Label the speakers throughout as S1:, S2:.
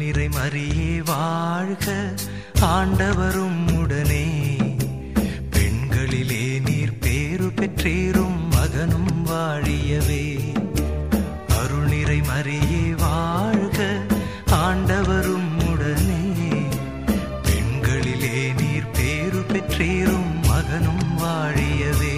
S1: நிறை மறியே வாழ்க ஆண்டவரும் உடனே பெண்களிலே நீர் பேரு பெற்றீரும் மகனும் வாழியவே அருள் நிறை மறியே வாழ்க ஆண்டவரும் உடனே பெண்களிலே நீர் பேரு பெற்றீரும் மகனும் வாழியவே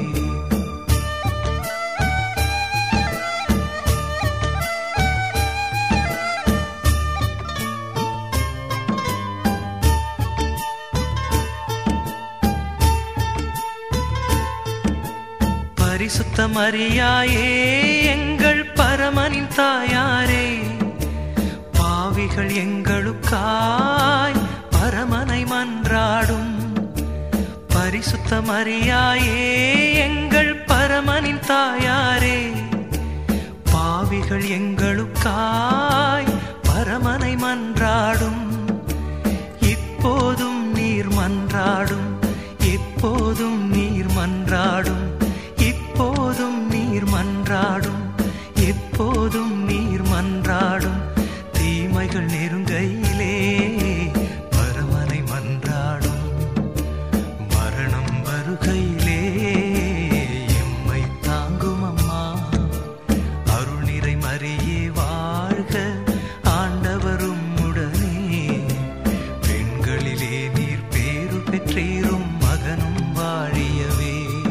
S1: பரிசுத்த மரியாயே எங்கள் பரமனின் தாயாரே பாவிகள் எங்களுக்காய் பரமனை மன்றாடும் பரிசுத்த மரியாயே எங்கள் பரமனின் தாயாரே பாவிகள் எங்களுக்காய் பரமனை மன்றாடும் இப்போதும் நீர் மன்றாடும் எப்போதும் நீர் மன்றாடும் இப்போதும் நீர் மன்றாடும் எப்போதும் நீர் மன்றாடும் தீமைகள் நெருங்கையிலே பரமனை மன்றாடும் மரணம் வருகையிலே எம்மை தாங்கும் அம்மா அருள் நிறை மறியே வாழ்க ஆண்டவரும் உடனே பெண்களிலே நீர் பேரு பெற்றீரும் மகனும் வாழியவே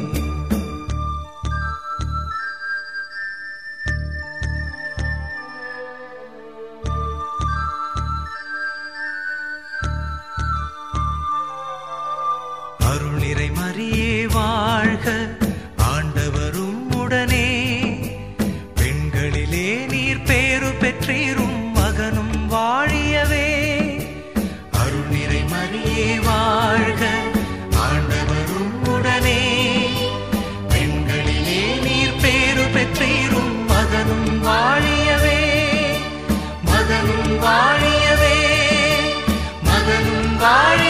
S1: அருள் நிறை மறியே வாழ்க ஆண்டவரும் உடனே பெண்களிலே நீர் பேரு பெற்றீரும் மகனும் வாழியவே அருள் நிறை மறியே வாழ்க ஆண்டவரும் உடனே பெண்களிலே நீர் பேரு பெற்றீரும் மகனும் வாழியவே மகனும் வாழியவே மகனும் வாழ